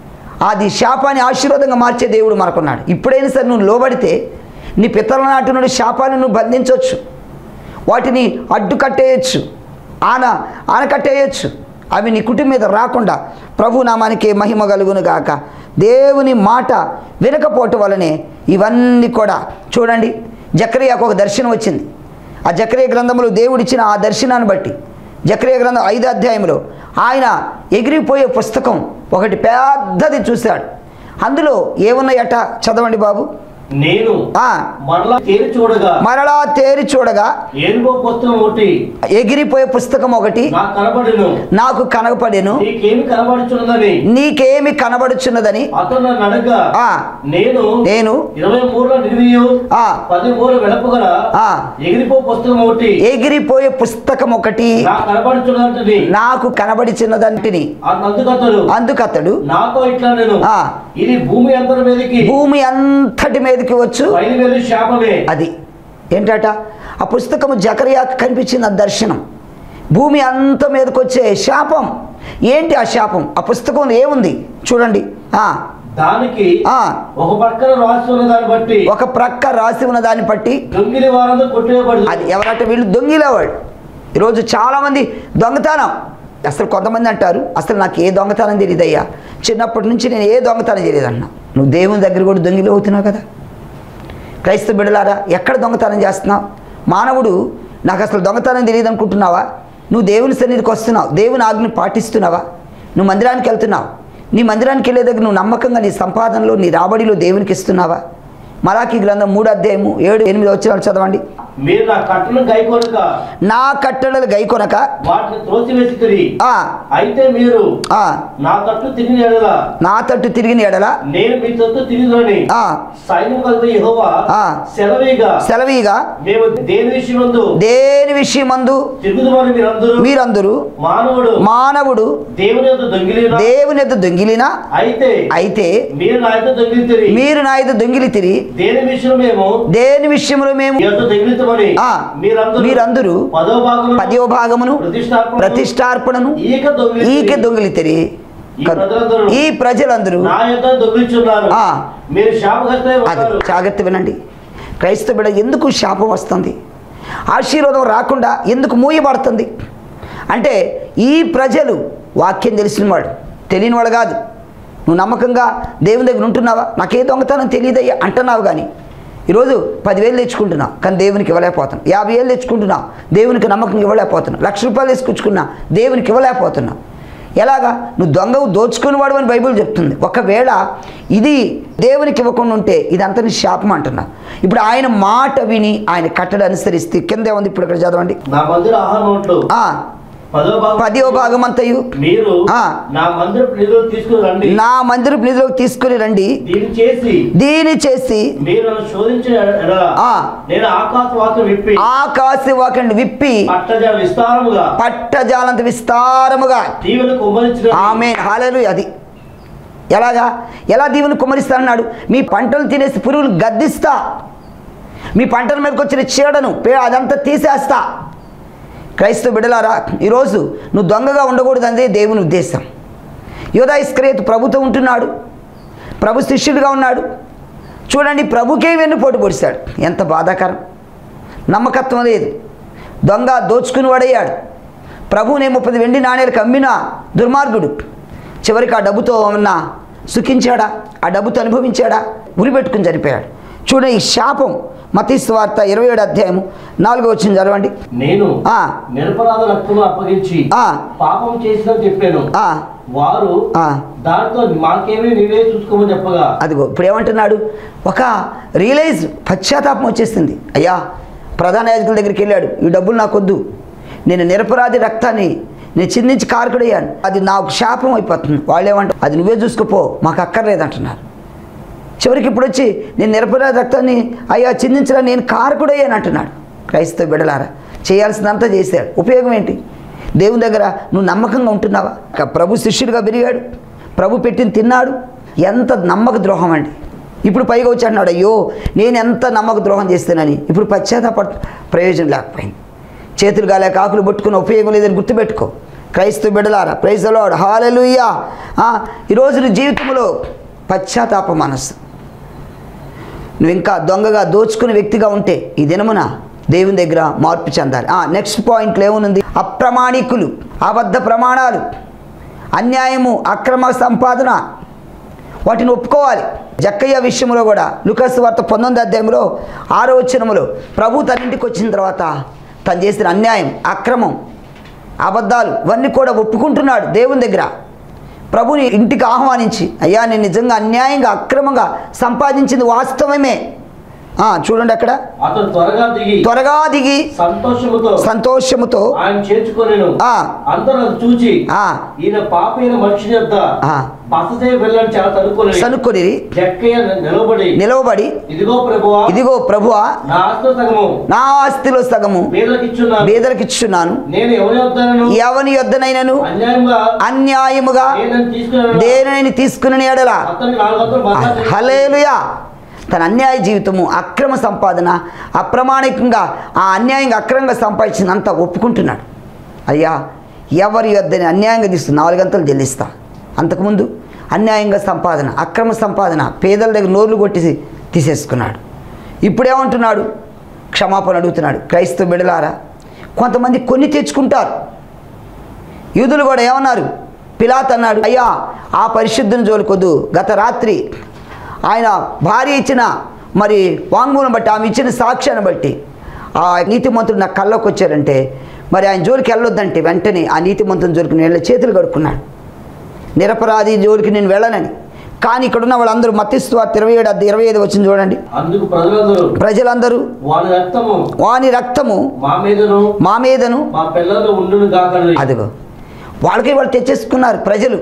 [SPEAKER 1] అది శాపాన్ని ఆశీర్వాదంగా మార్చే దేవుడు మనకున్నాడు ఇప్పుడైనా సరే నువ్వు లోబడితే నీ పితరుల నాటి నుండి శాపాన్ని నువ్వు బంధించవచ్చు వాటిని అడ్డు కట్టేయచ్చు ఆన ఆన కట్టేయచ్చు అవి నీ కుటుంబం మీద రాకుండా ప్రభు నామానికి మహిమ కలుగును గాక దేవుని మాట వినకపోవటం వలనే ఇవన్నీ కూడా చూడండి జక్రియాకు ఒక దర్శనం వచ్చింది ఆ జక్రియ గ్రంథంలో దేవుడిచ్చిన ఆ దర్శనాన్ని బట్టి జక్రియ గ్రంథం ఐదో అధ్యాయంలో ఆయన ఎగిరిపోయే పుస్తకం ఒకటి పెద్దది చూశాడు అందులో ఏమున్నాయట చదవండి బాబు
[SPEAKER 2] నేను
[SPEAKER 1] ఆ,
[SPEAKER 2] మరలా తేరి చూడగా
[SPEAKER 1] మరలా తేరి చూడగా
[SPEAKER 2] ఏనుగో పుస్తకం ఒకటి
[SPEAKER 1] ఎగిరిపోయే పుస్తకం ఒకటి
[SPEAKER 2] నాకు కనబడిను
[SPEAKER 1] నాకు కనపడెను
[SPEAKER 2] నీకేమి కనబడుచున్నదని
[SPEAKER 1] నీకేమి కనబడుచున్నదని
[SPEAKER 2] అతను నన్ను అడగ్గా
[SPEAKER 1] ఆ,
[SPEAKER 2] నేను
[SPEAKER 1] నేను
[SPEAKER 2] ఇరవై మూడుల నిర్వీయు
[SPEAKER 1] ఆ,
[SPEAKER 2] పది మూడు వెడపగల
[SPEAKER 1] ఆ,
[SPEAKER 2] ఎగిరిపో పుస్తకం ఒకటి
[SPEAKER 1] ఎగిరిపోయే పుస్తకం ఒకటి
[SPEAKER 2] నాకు కనబడుచున్నదని
[SPEAKER 1] నాకు కనబడిచినదంటిని
[SPEAKER 2] అందుకతడు
[SPEAKER 1] అందుకతడు
[SPEAKER 2] నాతో ఇట్లా నేను
[SPEAKER 1] ఆ.
[SPEAKER 2] ఇది భూమి అంతటి మీదకి
[SPEAKER 1] భూమి అంతటి మీదకి వచ్చు
[SPEAKER 2] పైన వెళ్ళి శాపమే
[SPEAKER 1] అది ఏంటట ఆ పుస్తకము జకరియాకు కనిపించిన దర్శనం భూమి అంత మీదకి వచ్చే శాపం ఏంటి ఆ శాపం ఆ పుస్తకంలో ఏముంది చూడండి ఆ,
[SPEAKER 2] దానికి
[SPEAKER 1] ఆ,
[SPEAKER 2] ఒక పక్కన రాసి ఉన్న దాన్ని బట్టి
[SPEAKER 1] ఒక ప్రక్క రాసి ఉన్న దాన్ని బట్టి
[SPEAKER 2] దొంగిలి వారందరూ కొట్టివేయబడి
[SPEAKER 1] అది ఎవరంటే వీళ్ళు దొంగిలేవాడు ఈరోజు చాలామంది దొంగతనం అసలు కొంతమంది అంటారు అసలు నాకు ఏ దొంగతనం తెలియదయ్యా చిన్నప్పటి నుంచి నేను ఏ దొంగతనం తెలియదు అన్నా నువ్వు దేవుని దగ్గర కూడా దొంగిలి అవుతున్నావు కదా క్రైస్తవ బిడ్డలారా ఎక్కడ దొంగతనం చేస్తున్నావు మానవుడు నాకు అసలు దొంగతనం తెలియదు అనుకుంటున్నావా నువ్వు దేవుని సన్నిధికి వస్తున్నావు దేవుని ఆజ్ఞను పాటిస్తున్నావా నువ్వు మందిరానికి వెళ్తున్నావు నీ మందిరానికి వెళ్ళే దగ్గర నువ్వు నమ్మకంగా నీ సంపాదనలో నీ రాబడిలో దేవునికి ఇస్తున్నావా మలాఖీ గ్రంథం మూడు అధ్యాయము ఏడు ఎనిమిది వచ్చిన చదవండి
[SPEAKER 2] మీరు నా కట్టను గైకొనక
[SPEAKER 1] నా కట్టడలు గైకొనక
[SPEAKER 2] వాటిని త్రోసివేసి తిరిగి
[SPEAKER 1] ఆ,
[SPEAKER 2] అయితే మీరు
[SPEAKER 1] ఆ,
[SPEAKER 2] నా తట్టు తిరిగి ఎడల
[SPEAKER 1] నా తట్టు తిరిగిన ఎడల
[SPEAKER 2] నేను మీ తట్టు తిరిగిదని
[SPEAKER 1] ఆ,
[SPEAKER 2] సైన్యం కలిపి యెహోవా
[SPEAKER 1] ఆ.
[SPEAKER 2] సెలవిగా
[SPEAKER 1] సెలవీగా
[SPEAKER 2] మేము దేని విషయమందు
[SPEAKER 1] దేని విషయమందు
[SPEAKER 2] తిరుగుదమని మీరందరూ
[SPEAKER 1] మీరందరూ
[SPEAKER 2] మానవుడు
[SPEAKER 1] మానవుడు
[SPEAKER 2] దేవుని యొక్క దొంగిలిన
[SPEAKER 1] దేవుని ఎద్దు దొంగిలినా
[SPEAKER 2] అయితే
[SPEAKER 1] అయితే
[SPEAKER 2] మీరు నా యొక్క దొంగిలి తిరిగి
[SPEAKER 1] మీరు నా ఎద్దు దొంగిలి తిరిగి
[SPEAKER 2] దేని విషయం మేము
[SPEAKER 1] దేని విషయంలో మేము
[SPEAKER 2] మీ యొక్క దొంగిలితమని
[SPEAKER 1] ఆ.
[SPEAKER 2] మీరందరూ
[SPEAKER 1] మీరందరూ
[SPEAKER 2] పదో భాగం
[SPEAKER 1] పదివ భాగమును
[SPEAKER 2] ప్రతిష్టాపన
[SPEAKER 1] ప్రతిష్టార్పణను
[SPEAKER 2] ఈక దొంగిలి
[SPEAKER 1] ఈకే దొంగిలి తిరిగి
[SPEAKER 2] ఈ ప్రజలందరూ
[SPEAKER 1] ఈ ప్రజలందరూ
[SPEAKER 2] నా యొక్క దొంగిలిచున్నారు
[SPEAKER 1] ఆ.
[SPEAKER 2] మీరు శాపగ్రస్తమై
[SPEAKER 1] అది
[SPEAKER 2] ఉన్నారు
[SPEAKER 1] జాగ్రత్త వినండి క్రైస్తవ బిడ్డ ఎందుకు శాపం వస్తుంది ఆశీర్వాదం రాకుండా ఎందుకు మూయబడుతుంది అంటే ఈ ప్రజలు వాక్యం తెలిసిన వాడు తెలియని వాడు కాదు నువ్వు నమ్మకంగా దేవుని దగ్గర ఉంటున్నావా నాకే దొంగతనం తెలియదయ్యా అంటున్నావు కానీ ఈరోజు పదివేలు తెచ్చుకుంటున్నావు కానీ దేవునికి ఇవ్వలేకపోతున్నావు యాభై వేలు తెచ్చుకుంటున్నావు దేవునికి నమ్మకం ఇవ్వలేకపోతున్నావు లక్ష రూపాయలు తీసుకొచ్చుకున్నా దేవునికి ఇవ్వలేకపోతున్నావు ఎలాగా నువ్వు దొంగవు దోచుకునేవాడు అని బైబిల్ చెప్తుంది ఒకవేళ ఇది దేవునికి ఇవ్వకుండా ఉంటే ఇదంతా నీ శాపం అంటున్నా ఇప్పుడు ఆయన మాట విని ఆయన కట్టడి అనుసరిస్తే కింద ఉంది ఇప్పుడు ఇక్కడ చదవండి
[SPEAKER 2] నా మందిర ఆహార నోట్లు
[SPEAKER 1] ఆ,
[SPEAKER 2] పదో భాగం
[SPEAKER 1] పదివ భాగం అంతయు
[SPEAKER 2] మీరు
[SPEAKER 1] ఆ.
[SPEAKER 2] నా మందిరపు నిధులు తీసుకుని రండి
[SPEAKER 1] నా మందిరపు నిధిలోకి తీసుకుని రండి
[SPEAKER 2] దీన్ని చేసి
[SPEAKER 1] దీని చేసి
[SPEAKER 2] మీరు నన్ను శోధించిన ఎడల
[SPEAKER 1] ఆ.
[SPEAKER 2] నేను ఆకాశ వాక్యం విప్పి
[SPEAKER 1] ఆకాశ వాకండి విప్పి
[SPEAKER 2] పట్టజ విస్తారముగా
[SPEAKER 1] పట్టజాలంత విస్తారముగా
[SPEAKER 2] దీవెన కుమ్మరించిన
[SPEAKER 1] ఆమె హాలలు అది ఎలాగా ఎలా దీవుని కుమరిస్తా అన్నాడు మీ పంటలు తినేసి పురుగులు గద్దిస్తా మీ పంటల మీదకి వచ్చిన చీడను పే అదంతా తీసేస్తా క్రైస్తవ బిడలారా ఈరోజు నువ్వు దొంగగా ఉండకూడదు అదే దేవుని ఉద్దేశం యోధా ఇస్క్రేత్ ప్రభుతో ఉంటున్నాడు ప్రభు శిష్యుడిగా ఉన్నాడు చూడండి ప్రభుకే వెన్నుపోటు పొడిచాడు ఎంత బాధాకరం నమ్మకత్వం లేదు దొంగ దోచుకుని వాడయ్యాడు ప్రభువునే ముప్పది వెండి నాణేలకు అమ్మిన దుర్మార్గుడు చివరికి ఆ డబ్బుతో ఉన్న సుఖించాడా ఆ డబ్బుతో అనుభవించాడా ఉరిపెట్టుకుని చనిపోయాడు చూడండి ఈ శాపం మతీస్తు వార్త ఇరవై ఏడు అధ్యాయము నాలుగో వచ్చిన చదవండి
[SPEAKER 2] నేను
[SPEAKER 1] ఆ.
[SPEAKER 2] నిరపరాధ రక్తము అప్పగించి
[SPEAKER 1] ఆ.
[SPEAKER 2] పాపం చేసిన చెప్పాను
[SPEAKER 1] ఆ,
[SPEAKER 2] వారు
[SPEAKER 1] ఆ.
[SPEAKER 2] దాంతో మాకేమీ నీవే చూసుకోమని చెప్పగా
[SPEAKER 1] అదిగో ఇప్పుడు ఏమంటున్నాడు ఒక రియలైజ్ పశ్చాత్తాపం వచ్చేసింది అయ్యా ప్రధాన యాజకుల దగ్గరికి వెళ్ళాడు ఈ డబ్బులు నాకొద్దు నేను నిరపరాధి రక్తాన్ని నేను చిందించి కారకుడయ్యాను అది నాకు శాపం అయిపోతుంది వాళ్ళు ఏమంటారు అది నువ్వే చూసుకోపో మాకు అక్కర్లేదంటున్నారు చివరికి ఇప్పుడు వచ్చి నేను నిరపరాధి రక్తాన్ని అయ్యా చిందించరా నేను కారకుడయ్యాను అంటున్నాడు క్రైస్తవ బిడలారా చేయాల్సిందంతా చేశాడు ఉపయోగం ఏంటి దేవుని దగ్గర నువ్వు నమ్మకంగా ఉంటున్నావా ఇక ప్రభు శిష్యుడిగా పెరిగాడు ప్రభు పెట్టింది తిన్నాడు ఎంత నమ్మక ద్రోహం అండి ఇప్పుడు పైగా వచ్చి అంటున్నాడు అయ్యో నేను ఎంత నమ్మక ద్రోహం చేస్తానని ఇప్పుడు పశ్చాత్తాపడ ప్రయోజనం లేకపోయింది చేతులు గాలే కాకులు పట్టుకుని ఉపయోగం లేదని గుర్తుపెట్టుకో క్రైస్తవ బిడలారా ప్రైజలాడు హాలెలుయ్యా ఈరోజు నీ జీవితంలో పశ్చాత్తాప మనస్సు నువ్వు ఇంకా దొంగగా దోచుకునే వ్యక్తిగా ఉంటే ఈ దినమున దేవుని దగ్గర మార్పు చెందాలి నెక్స్ట్ పాయింట్లో ఏముంది అప్రమాణికులు అబద్ధ ప్రమాణాలు అన్యాయము అక్రమ సంపాదన వాటిని ఒప్పుకోవాలి జక్కయ్య విషయంలో కూడా లుకస్ వార్త పంతొమ్మిది అధ్యాయంలో ఆరో వచనములో ప్రభు తన ఇంటికి వచ్చిన తర్వాత తను చేసిన అన్యాయం అక్రమం అబద్ధాలు ఇవన్నీ కూడా ఒప్పుకుంటున్నాడు దేవుని దగ్గర ప్రభుని ఇంటికి ఆహ్వానించి అయ్యా నేను నిజంగా అన్యాయంగా అక్రమంగా సంపాదించింది వాస్తవమే ఆ, చూడండి అక్కడ
[SPEAKER 2] అతను త్వరగా దిగి
[SPEAKER 1] త్వరగా దిగి
[SPEAKER 2] సంతోషముతో
[SPEAKER 1] సంతోషముతో
[SPEAKER 2] ఆయన చేర్చుకొనేను
[SPEAKER 1] ఆ.
[SPEAKER 2] అందరూ అది చూచి
[SPEAKER 1] ఆ,
[SPEAKER 2] ఈయన పాపైన మనిషి యొద్ద
[SPEAKER 1] ఆ,
[SPEAKER 2] బస చేయ వెళ్ళని చాలా తనుకొని
[SPEAKER 1] సనుక్కొని
[SPEAKER 2] జక్కయ్య నిలబడి
[SPEAKER 1] నిలవబడి
[SPEAKER 2] ఇదిగో ప్రభువా
[SPEAKER 1] ఇదిగో ప్రభువా
[SPEAKER 2] నా ఆస్తి సగము
[SPEAKER 1] నా ఆస్తిలో సగము
[SPEAKER 2] పేదలకు ఇచ్చున్నాను
[SPEAKER 1] బీదలకిచ్చున్నాను
[SPEAKER 2] నేను ఎవరి వద్దనను
[SPEAKER 1] ఎవని యొద్దనైనను
[SPEAKER 2] అన్యాయంగా
[SPEAKER 1] అన్యాయముగా
[SPEAKER 2] నేను తీసుకున్నాను
[SPEAKER 1] దేనిని తీసుకుని ఎడల
[SPEAKER 2] అతనికి నాలుగు వందలు బస చేసి-
[SPEAKER 1] హలేలుయా తన అన్యాయ జీవితము అక్రమ సంపాదన అప్రమాణికంగా ఆ అన్యాయంగా అక్రమంగా సంపాదించినంత ఒప్పుకుంటున్నాడు అయ్యా ఎవరి వద్దని అన్యాయంగా తీస్తు నాలుగంతలు చెల్లిస్తా అంతకుముందు అన్యాయంగా సంపాదన అక్రమ సంపాదన పేదల దగ్గర నోర్లు కొట్టి తీసేసుకున్నాడు ఇప్పుడేమంటున్నాడు క్షమాపణ అడుగుతున్నాడు క్రైస్తవ బిడలారా కొంతమంది కొన్ని తెచ్చుకుంటారు యూదులు కూడా ఏమన్నారు పిలాత్ అన్నాడు అయ్యా ఆ పరిశుద్ధుని జోలికొద్దు గత రాత్రి ఆయన భార్య ఇచ్చిన మరి వాంగ్మూలం బట్టి ఆమె ఇచ్చిన సాక్ష్యాన్ని బట్టి ఆ నీతిమంతుడు నా కళ్ళకు వచ్చారంటే మరి ఆయన జోలికి వెళ్ళొద్దంటే వెంటనే ఆ నీతిమంతుని జోలికి నేను చేతులు కడుక్కున్నాడు నిరపరాధి జోలికి నేను వెళ్ళనని కానీ ఇక్కడున్న వాళ్ళందరూ మత్తిస్తూ ఇరవై ఏడు ఇరవై ఐదు వచ్చింది చూడండి
[SPEAKER 2] అందుకు ప్రజలందరూ
[SPEAKER 1] ప్రజలందరూ
[SPEAKER 2] వాని రక్తము
[SPEAKER 1] వాని రక్తము
[SPEAKER 2] మా మీదను
[SPEAKER 1] మా మీదను
[SPEAKER 2] మా పిల్లలు ఉండును కాకండి
[SPEAKER 1] అదిగో వాళ్ళకి వాళ్ళు తెచ్చేసుకున్నారు ప్రజలు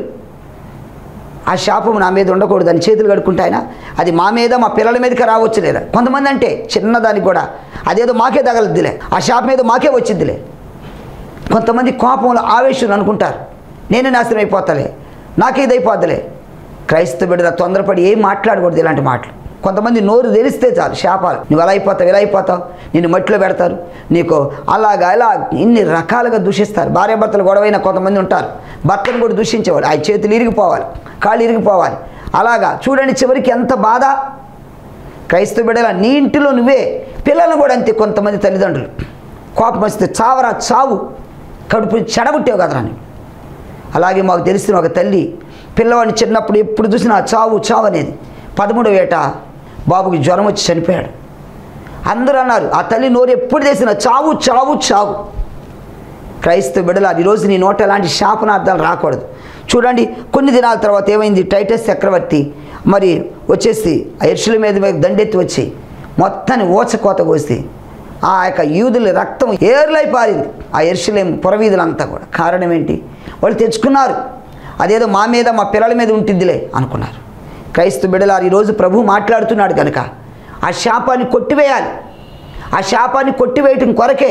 [SPEAKER 1] ఆ శాపం నా మీద ఉండకూడదు అని చేతులు కడుక్కుంటే ఆయన అది మా మీద మా పిల్లల మీదకి రావచ్చు లేదా కొంతమంది అంటే చిన్నదానికి కూడా అదేదో మాకే తగలద్దులే ఆ శాపం మీద మాకే వచ్చిద్దిలే కొంతమంది కోపంలో ఆవేశం అనుకుంటారు నేనే నాశనం అయిపోతాలే నాకే ఇదైపోద్దిలే క్రైస్తవ బిడ్డల తొందరపడి ఏం మాట్లాడకూడదు ఇలాంటి మాటలు కొంతమంది నోరు తెరిస్తే చాలు శాపాలు నువ్వు అలా అయిపోతావు ఇలా అయిపోతావు నిన్ను మట్టిలో పెడతారు నీకు అలాగా ఇలా ఇన్ని రకాలుగా దూషిస్తారు భార్యాభర్తలు గొడవైన కొంతమంది ఉంటారు భర్తను కూడా దూషించేవాళ్ళు ఆ చేతులు ఇరిగిపోవాలి కాళ్ళు ఇరిగిపోవాలి అలాగా చూడండి చివరికి ఎంత బాధ క్రైస్తవ బిడ్డల నీ ఇంటిలో నువ్వే పిల్లలను కూడా అంతే కొంతమంది తల్లిదండ్రులు కోపం వస్తే చావరా చావు కడుపు చెడగొట్టావు కదరా అని అలాగే మాకు తెలిసిన ఒక తల్లి పిల్లవాడిని చిన్నప్పుడు ఎప్పుడు చూసినా చావు చావు అనేది పదమూడవ ఏట బాబుకి జ్వరం వచ్చి చనిపోయాడు అందరూ అన్నారు ఆ తల్లి నోరు ఎప్పుడు తెసినా చావు చావు చావు క్రైస్తవ బిడ్డల ఈరోజు నీ నోట ఎలాంటి శాపనార్థాలు రాకూడదు చూడండి కొన్ని దినాల తర్వాత ఏమైంది టైటస్ చక్రవర్తి మరి వచ్చేసి ఆ ఎర్షుల మీద మీద దండెత్తి వచ్చి మొత్తాన్ని ఓచకోత కోసి ఆ యొక్క యూదుల రక్తం ఏర్లై పారింది ఆ ఎర్షులేం పురవీధులంతా కూడా కారణం ఏంటి వాళ్ళు తెచ్చుకున్నారు అదేదో మా మీద మా పిల్లల మీద ఉంటుందిలే అనుకున్నారు క్రైస్తవ బిడ్డలారు ఈరోజు ప్రభు మాట్లాడుతున్నాడు కనుక ఆ శాపాన్ని కొట్టివేయాలి ఆ శాపాన్ని కొట్టివేయటం కొరకే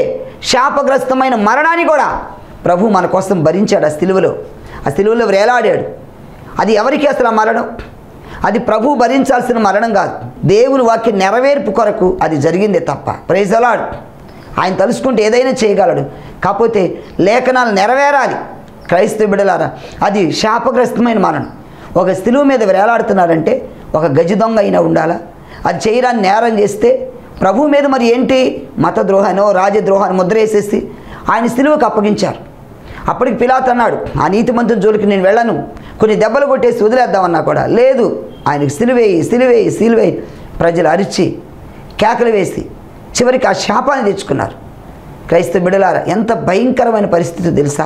[SPEAKER 1] శాపగ్రస్తమైన మరణాన్ని కూడా ప్రభు మన కోసం భరించాడు ఆ సిలువలో ఆ సిలువలో వేలాడాడు అది ఎవరికి అసలు ఆ మరణం అది ప్రభు భరించాల్సిన మరణం కాదు దేవుని వాక్య నెరవేర్పు కొరకు అది జరిగిందే తప్ప ప్రైజలాడు ఆయన తలుసుకుంటే ఏదైనా చేయగలడు కాకపోతే లేఖనాలు నెరవేరాలి క్రైస్తవ బిడలారా అది శాపగ్రస్తమైన మరణం ఒక స్థిలువు మీద వేలాడుతున్నారంటే ఒక గజ దొంగ అయినా ఉండాలా అది చేయరాని నేరం చేస్తే ప్రభు మీద మరి ఏంటి మత ద్రోహానో రాజద్రోహాన్ని ముద్ర వేసేసి ఆయన స్థిలువుకు అప్పగించారు అప్పటికి పిలాత్ అన్నాడు ఆ నీతిమంతుని జోలికి నేను వెళ్ళను కొన్ని దెబ్బలు కొట్టేసి వదిలేద్దామన్నా కూడా లేదు ఆయనకు సిలువేయి సిలువేయి సిలువేయి ప్రజలు అరిచి కేకలు వేసి చివరికి ఆ శాపాన్ని తెచ్చుకున్నారు క్రైస్తవ బిడలారా ఎంత భయంకరమైన పరిస్థితి తెలుసా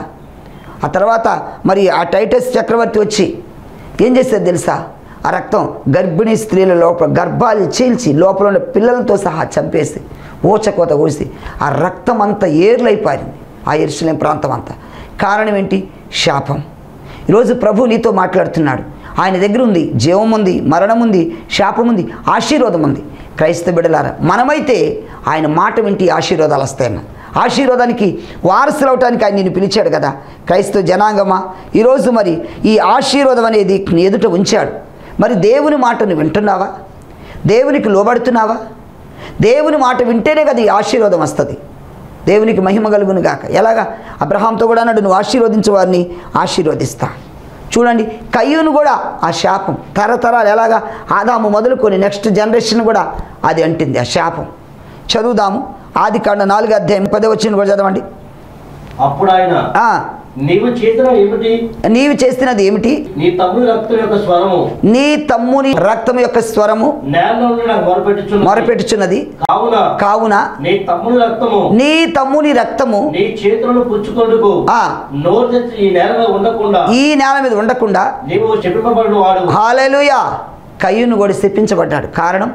[SPEAKER 1] ఆ తర్వాత మరి ఆ టైటస్ చక్రవర్తి వచ్చి ఏం చేస్తారు తెలుసా ఆ రక్తం గర్భిణీ స్త్రీల లోపల గర్భాలు చీల్చి లోపల ఉన్న పిల్లలతో సహా చంపేసి ఊచకోత కోసి ఆ రక్తం అంతా ఏర్లైపారింది ఆ ఎరుసలేం ప్రాంతం అంతా కారణం ఏంటి శాపం ఈరోజు ప్రభు నీతో మాట్లాడుతున్నాడు ఆయన దగ్గర ఉంది జీవం ఉంది మరణం ఉంది శాపం ఉంది ఆశీర్వాదం ఉంది క్రైస్తవ బిడలారా మనమైతే ఆయన మాట వింటి ఆశీర్వాదాలు వస్తాయన్న ఆశీర్వాదానికి వారసులు అవటానికి ఆయన నిన్ను పిలిచాడు కదా క్రైస్తవ జనాంగమా ఈరోజు మరి ఈ ఆశీర్వాదం అనేది నీ ఎదుట ఉంచాడు మరి దేవుని మాటను వింటున్నావా దేవునికి లోబడుతున్నావా దేవుని మాట వింటేనే కదా ఈ ఆశీర్వాదం వస్తుంది దేవునికి మహిమ కలుగును గాక ఎలాగా అబ్రహాంతో కూడా అన్నాడు నువ్వు ఆశీర్వదించు వారిని ఆశీర్వదిస్తా చూడండి కయ్యూను కూడా ఆ శాపం తరతరాలు ఎలాగా ఆదాము మొదలుకొని నెక్స్ట్ జనరేషన్ కూడా అది అంటింది ఆ శాపం చదువుదాము ఆది కాండ నాలుగు అధ్యాయం పదే వచ్చిన కూడా చదవండి
[SPEAKER 2] అప్పుడు ఆయన
[SPEAKER 1] ఆ,
[SPEAKER 2] నీవు చేసిన ఏమిటి
[SPEAKER 1] నీవు చేస్తున్నది ఏమిటి
[SPEAKER 2] నీ తమ్ముని రక్తం యొక్క స్వరము
[SPEAKER 1] నీ తమ్ముని రక్తం యొక్క స్వరము
[SPEAKER 2] నేల నుండి నాకు మొరపెట్టుచున్నది
[SPEAKER 1] మొరపెట్టుచున్నది
[SPEAKER 2] కావున
[SPEAKER 1] కావున
[SPEAKER 2] నీ తమ్ముని రక్తము
[SPEAKER 1] నీ తమ్ముని రక్తము
[SPEAKER 2] నీ చేతులను పుచ్చుకొందుకు
[SPEAKER 1] ఆ.
[SPEAKER 2] నోరు తెచ్చి ఈ నేల మీద ఉండకుండా
[SPEAKER 1] ఈ నేల మీద ఉండకుండా
[SPEAKER 2] నీవు చెప్పబడిన వాడు
[SPEAKER 1] హాలేలుయా కయ్యూను కూడా శపించబడ్డాడు కారణం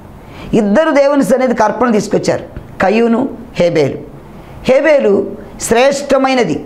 [SPEAKER 1] ఇద్దరు దేవుని సన్నిధికి అర్పణ తీసుకొచ్చారు కయ్యూను హేబేలు హేబేలు శ్రేష్టమైనది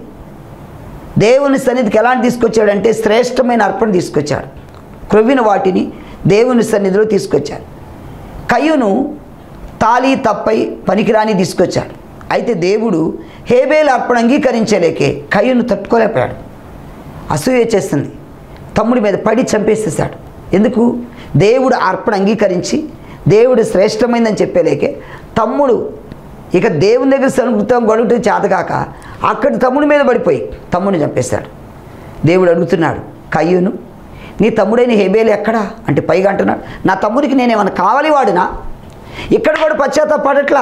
[SPEAKER 1] దేవుని సన్నిధికి ఎలాంటి తీసుకొచ్చాడంటే శ్రేష్టమైన అర్పణ తీసుకొచ్చాడు క్రొవ్విన వాటిని దేవుని సన్నిధిలో తీసుకొచ్చాడు కయ్యూను తాళి తప్పై పనికిరాని తీసుకొచ్చాడు అయితే దేవుడు హేబేలు అర్పణ అంగీకరించలేకే కయ్యూను తట్టుకోలేకపోయాడు అసూయ చేస్తుంది తమ్ముడి మీద పడి చంపేసేసాడు ఎందుకు దేవుడు అర్పణ అంగీకరించి దేవుడు శ్రేష్టమైందని చెప్పేలేకే తమ్ముడు ఇక దేవుని దగ్గర సనుగుతాం గడుగుతూ చేతకాక అక్కడి తమ్ముడి మీద పడిపోయి తమ్ముడిని చంపేశాడు దేవుడు అడుగుతున్నాడు కయ్యూను నీ తమ్ముడైన హేబేలు ఎక్కడా అంటే పైగా అంటున్నాడు నా తమ్ముడికి నేనేమన్నా కావాలి వాడినా ఇక్కడ కూడా పశ్చాత్తాపడట్లా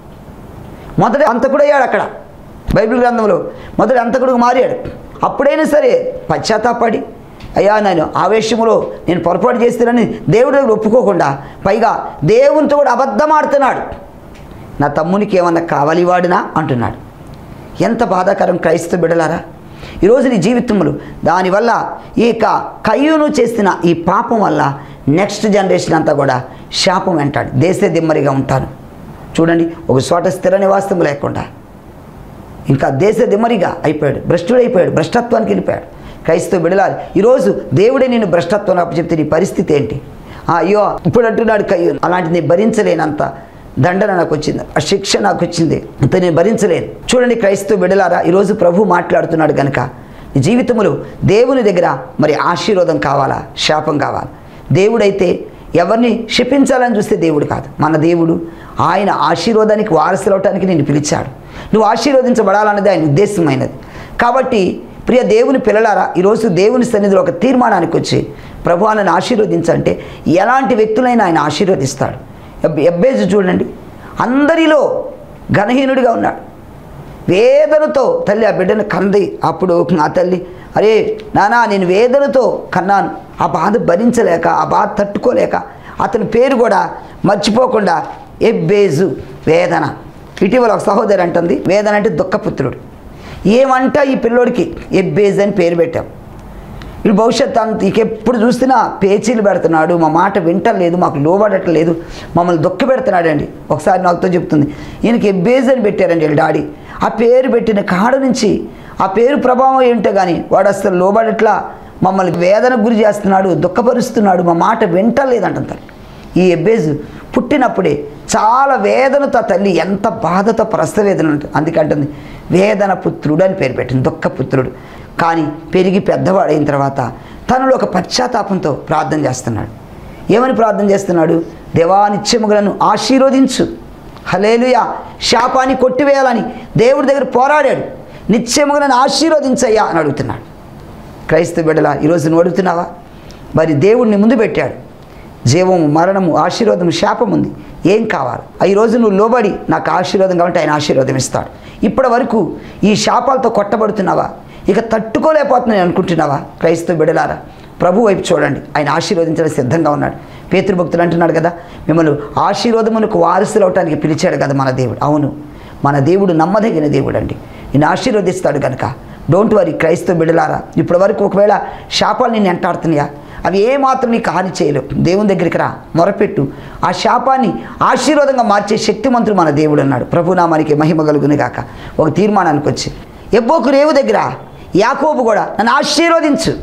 [SPEAKER 1] మొదట అంతకుడయ్యాడు అక్కడ బైబిల్ గ్రంథంలో మొదట అంతకుడు మారాడు అప్పుడైనా సరే పశ్చాత్తాపడి అయ్యా నేను ఆవేశములో నేను పొరపాటు చేస్తానని దేవుడి దగ్గర ఒప్పుకోకుండా పైగా దేవునితో కూడా అబద్ధం ఆడుతున్నాడు నా తమ్మునికి ఏమన్నా కావాలి వాడినా అంటున్నాడు ఎంత బాధాకరం క్రైస్తవ బిడలారా ఈరోజు నీ జీవితంలో దానివల్ల ఈ యొక్క కయ్యూను చేసిన ఈ పాపం వల్ల నెక్స్ట్ జనరేషన్ అంతా కూడా శాపం వెంటాడు దేశ దిమ్మరిగా ఉంటాను చూడండి ఒక చోట స్థిర నివాసం లేకుండా ఇంకా దేశ దిమ్మరిగా అయిపోయాడు భ్రష్టుడైపోయాడు భ్రష్టత్వానికి వెళ్ళిపోయాడు క్రైస్తవ బిడలాలి ఈరోజు దేవుడే నేను భ్రష్టత్వం చెప్తే నీ పరిస్థితి ఏంటి ఆ, అయ్యో ఇప్పుడు అంటున్నాడు కయ్యూ అలాంటిది నేను భరించలేనంత దండన నాకు వచ్చింది ఆ శిక్ష నాకు వచ్చింది అంత నేను భరించలేను చూడండి క్రైస్తవ బిడలారా ఈరోజు ప్రభు మాట్లాడుతున్నాడు కనుక నీ జీవితంలో దేవుని దగ్గర మరి ఆశీర్వాదం కావాలా శాపం కావాలా దేవుడైతే ఎవరిని శపించాలని చూస్తే దేవుడు కాదు మన దేవుడు ఆయన ఆశీర్వాదానికి వారసులు అవటానికి నేను పిలిచాడు నువ్వు ఆశీర్వదించబడాలన్నది ఆయన ఉద్దేశమైనది కాబట్టి ప్రియ దేవుని పిల్లలారా ఈరోజు దేవుని సన్నిధిలో ఒక తీర్మానానికి వచ్చి ప్రభు నన్ను ఆశీర్వదించంటే ఎలాంటి వ్యక్తులైనా ఆయన ఆశీర్వదిస్తాడు ఎబ్- ఎబ్బేజు చూడండి అందరిలో ఘనహీనుడిగా ఉన్నాడు వేదనతో తల్లి ఆ బిడ్డను కంది అప్పుడు ఆ తల్లి అరే నానా నేను వేదనతో కన్నాను ఆ బాధ భరించలేక ఆ బాధ తట్టుకోలేక అతని పేరు కూడా మర్చిపోకుండా ఎబ్బేజు వేదన ఇటీవల ఒక సహోదరి అంటుంది వేదన అంటే దుఃఖపుత్రుడు ఏమంట ఈ పిల్లోడికి ఎబ్బేజ్ అని పేరు పెట్టాం వీడు భవిష్యత్ అంత ఎప్పుడు చూసినా పేచీలు పెడుతున్నాడు మా మాట వింటలేదు మాకు లోబడట్లేదు మమ్మల్ని దుఃఖ పెడుతున్నాడండి ఒకసారి నాకుతో చెప్తుంది ఈయనకి ఎబ్బేజ్ అని పెట్టారండి వీళ్ళ డాడీ ఆ పేరు పెట్టిన కాడ నుంచి ఆ పేరు ప్రభావం ఏంటో కానీ వాడు అసలు లోబడట్లా మమ్మల్ని వేదనకు గురి చేస్తున్నాడు దుఃఖపరుస్తున్నాడు మా మాట వింటలేదంటారు ఈ ఎబ్బేజ్ పుట్టినప్పుడే చాలా వేదనతో ఆ తల్లి ఎంత బాధతో ప్రసవేదన ఉంటుంది అందుకంటుంది వేదన పుత్రుడు అని పేరు పెట్టింది దుఃఖపుత్రుడు కానీ పెరిగి పెద్దవాడైన తర్వాత తనలో ఒక పశ్చాత్తాపంతో ప్రార్థన చేస్తున్నాడు ఏమని ప్రార్థన చేస్తున్నాడు దేవా నిత్యములను ఆశీర్వదించు హలేలుయా శాపాన్ని కొట్టివేయాలని దేవుడి దగ్గర పోరాడాడు నిత్యములను ఆశీర్వదించయ్యా అని అడుగుతున్నాడు క్రైస్తవ బిడ్డల ఈరోజు నువ్వు అడుగుతున్నావా మరి దేవుడిని ముందు పెట్టాడు జీవము మరణము ఆశీర్వాదం శాపం ఉంది ఏం కావాలి ఈ రోజు నువ్వు లోబడి నాకు ఆశీర్వాదం కాబట్టి ఆయన ఆశీర్వాదం ఇస్తాడు ఇప్పటి వరకు ఈ శాపాలతో కొట్టబడుతున్నావా ఇక తట్టుకోలేకపోతున్నాను అనుకుంటున్నావా క్రైస్తవ బిడలారా ప్రభు వైపు చూడండి ఆయన ఆశీర్వదించడానికి సిద్ధంగా ఉన్నాడు పేతృభక్తులు అంటున్నాడు కదా మిమ్మల్ని ఆశీర్వాదమునకు వారసులు అవటానికి పిలిచాడు కదా మన దేవుడు అవును మన దేవుడు నమ్మదగిన దేవుడు అండి నేను ఆశీర్వదిస్తాడు కనుక డోంట్ వరీ క్రైస్తవ బిడలారా ఇప్పటి వరకు ఒకవేళ శాపాలు నేను ఎంటాడుతున్నాయా అవి ఏమాత్రం నీకు హాని చేయలేవు దేవుని దగ్గరికి రా మొరపెట్టు ఆ శాపాన్ని ఆశీర్వాదంగా మార్చే శక్తిమంతుడు మన దేవుడు అన్నాడు ప్రభునామానికి మహిమ కలుగును గాక ఒక తీర్మానానికి వచ్చి ఎబ్బోకు రేవు దగ్గర యాకోబు కూడా నన్ను ఆశీర్వదించు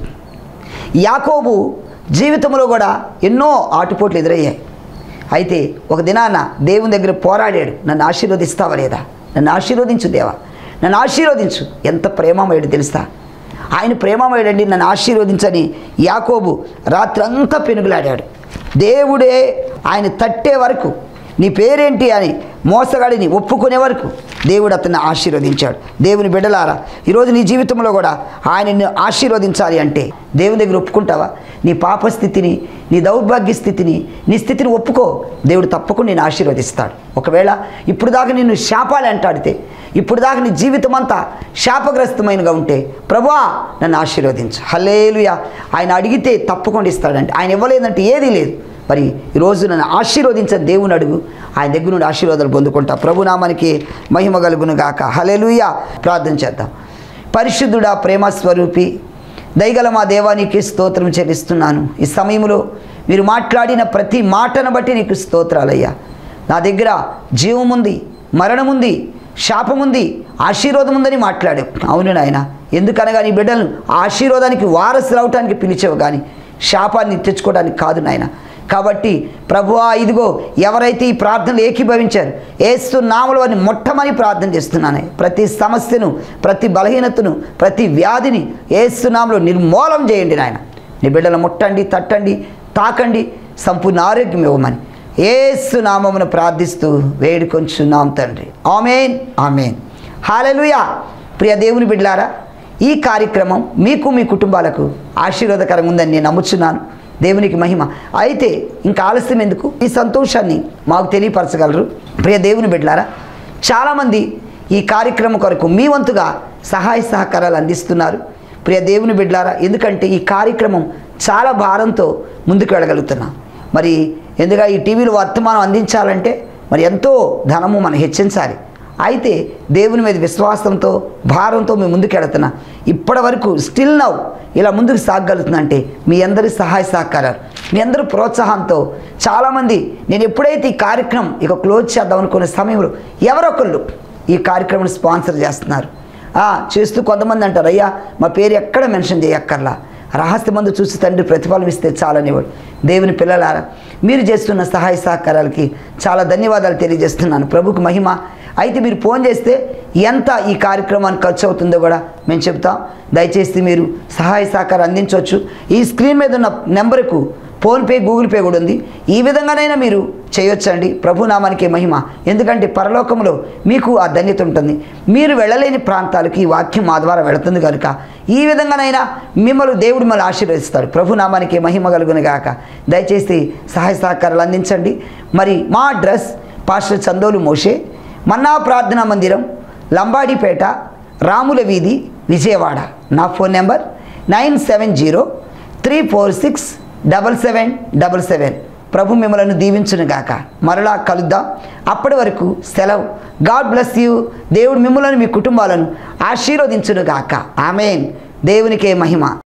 [SPEAKER 1] యాకోబు జీవితంలో కూడా ఎన్నో ఆటుపోట్లు ఎదురయ్యాయి అయితే ఒక దినాన దేవుని దగ్గర పోరాడాడు నన్ను ఆశీర్వదిస్తావా లేదా నన్ను ఆశీర్వదించు దేవా నన్ను ఆశీర్వదించు ఎంత ప్రేమమయుడు తెలుసా ఆయన ప్రేమమయుడండి నన్ను ఆశీర్వదించని యాకోబు రాత్రంతా పెనుగులాడాడు దేవుడే ఆయన తట్టే వరకు నీ పేరేంటి అని మోసగాడిని ఒప్పుకునే వరకు దేవుడు అతన్ని ఆశీర్వదించాడు దేవుని బిడ్డలారా ఈరోజు నీ జీవితంలో కూడా ఆయనని ఆశీర్వదించాలి అంటే దేవుని దగ్గర ఒప్పుకుంటావా నీ పాప స్థితిని నీ దౌర్భాగ్య స్థితిని నీ స్థితిని ఒప్పుకో దేవుడు తప్పకుండా నేను ఆశీర్వదిస్తాడు ఒకవేళ ఇప్పుడు దాకా నిన్ను శాపాలు అంటాడితే ఇప్పుడు దాకా నీ జీవితం అంతా శాపగ్రస్తమైనగా ఉంటే ప్రభువా నన్ను ఆశీర్వదించు హల్లేలుయా ఆయన అడిగితే తప్పకుండా ఇస్తాడంటే ఆయన ఇవ్వలేదంటే ఏదీ లేదు మరి ఈరోజు నన్ను ఆశీర్వదించని దేవుని అడుగు ఆయన దగ్గర నుండి ఆశీర్వాదాలు పొందుకుంటా ప్రభునామానికి మహిమ కలుగును గాక హలెలుయా ప్రార్థన చేద్దాం పరిశుద్ధుడా ప్రేమ స్వరూపి దయగల మా దేవానికి స్తోత్రం చెల్లిస్తున్నాను ఈ సమయంలో మీరు మాట్లాడిన ప్రతి మాటను బట్టి నీకు స్తోత్రాలయ్యా నా దగ్గర జీవముంది మరణముంది శాపముంది ఆశీర్వాదం ఉందని మాట్లాడావు అవును నాయన ఎందుకనగా నీ బిడ్డలను ఆశీర్వాదానికి వారసులు అవటానికి పిలిచావు కానీ శాపాన్ని తెచ్చుకోవడానికి కాదు నాయన కాబట్టి ప్రభువా ఇదిగో ఎవరైతే ఈ ప్రార్థనలు ఏకీభవించారు ఏస్తు నామల వారిని మొట్టమని ప్రార్థన చేస్తున్నాను ప్రతి సమస్యను ప్రతి బలహీనతను ప్రతి వ్యాధిని ఏస్తున్నాములో నిర్మూలం చేయండి నాయన నీ బిడ్డలు ముట్టండి తట్టండి తాకండి సంపూర్ణ ఆరోగ్యం ఇవ్వమని ఏసు నామమును ప్రార్థిస్తూ వేడుకొంచున్నాం తండ్రి ఆమెన్ ఆమెన్ హాలెలుయా ప్రియ దేవుని బిడ్డలారా ఈ కార్యక్రమం మీకు మీ కుటుంబాలకు ఆశీర్వాదకరంగా ఉందని నేను నమ్ముచున్నాను దేవునికి మహిమ అయితే ఇంకా ఆలస్యం ఎందుకు ఈ సంతోషాన్ని మాకు తెలియపరచగలరు ప్రియ దేవుని బిడ్డలారా చాలామంది ఈ కార్యక్రమం కొరకు మీ వంతుగా సహాయ సహకారాలు అందిస్తున్నారు ప్రియ దేవుని బిడ్డలారా ఎందుకంటే ఈ కార్యక్రమం చాలా భారంతో ముందుకు వెళ్ళగలుగుతున్నాం మరి ఎందుగా ఈ టీవీలో వర్తమానం అందించాలంటే మరి ఎంతో ధనము మనం హెచ్చించాలి అయితే దేవుని మీద విశ్వాసంతో భారంతో మేము ముందుకు వెళుతున్నా ఇప్పటి వరకు స్టిల్ నౌ ఇలా ముందుకు సాగలుగుతున్నా అంటే మీ అందరి సహాయ సహకారాలు మీ అందరి ప్రోత్సాహంతో చాలామంది నేను ఎప్పుడైతే ఈ కార్యక్రమం ఇక క్లోజ్ చేద్దాం అనుకునే సమయంలో ఎవరొకళ్ళు ఈ కార్యక్రమం స్పాన్సర్ చేస్తున్నారు ఆ, చేస్తూ కొంతమంది అంటారు అయ్యా మా పేరు ఎక్కడ మెన్షన్ చేయక్కర్లా రహస్యమందు చూసి తండ్రి ప్రతిఫలం ఇస్తే చాలనేవాడు దేవుని పిల్లలారా మీరు చేస్తున్న సహాయ సహకారాలకి చాలా ధన్యవాదాలు తెలియజేస్తున్నాను ప్రభుకు మహిమ అయితే మీరు ఫోన్ చేస్తే ఎంత ఈ కార్యక్రమానికి ఖర్చు అవుతుందో కూడా మేము చెప్తాం దయచేసి మీరు సహాయ సహకారం అందించవచ్చు ఈ స్క్రీన్ మీద ఉన్న నెంబర్కు ఫోన్పే గూగుల్ పే కూడా ఉంది ఈ విధంగానైనా మీరు చేయొచ్చండి ప్రభునామానికి మహిమ ఎందుకంటే పరలోకంలో మీకు ఆ ధన్యత ఉంటుంది మీరు వెళ్ళలేని ప్రాంతాలకు ఈ వాక్యం మా ద్వారా వెళుతుంది కనుక ఈ విధంగానైనా మిమ్మల్ని దేవుడు మిమ్మల్ని ఆశీర్వదిస్తాడు ప్రభునామానికి మహిమ కలుగును గాక దయచేసి సహాయ సహకారాలు అందించండి మరి మా address pastor Chandolu Moshe Manna ప్రార్థనా మందిరం లంబాడిపేట రాముల వీధి విజయవాడ నా phone number nine seven zero three four six double seven double seven ప్రభు మిమ్మల్ని దీవించును గాక మరలా కలుద్దాం అప్పటి వరకు సెలవు గాడ్ బ్లెస్ యూ దేవుడు మిమ్మల్ని మీ కుటుంబాలను ఆశీర్వదించును గాక ఆమెన్ దేవునికే మహిమ